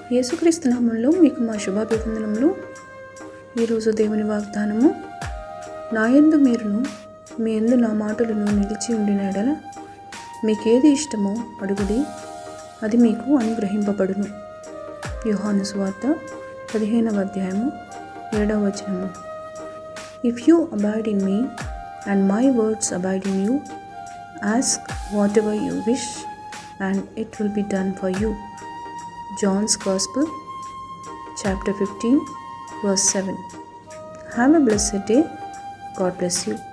యేసుక్రీస్తు నామంలో మీకు మా శుభాభివందనములు ఈరోజు దేవుని వాగ్దానము నా యందు మీరును మీ యందు నా మాటలను నిలిచి ఉండిన ఎడల మీకేది ఇష్టమో అడుగుడి అది మీకు అనుగ్రహింపబడును యోహాను సువార్త పదిహేనవ అధ్యాయము ఏడవ వచనము if you abide in me and my words abide in you ask whatever you wish and it will be done for you John's Gospel, chapter 15, verse 7. Have a blessed day. God bless you.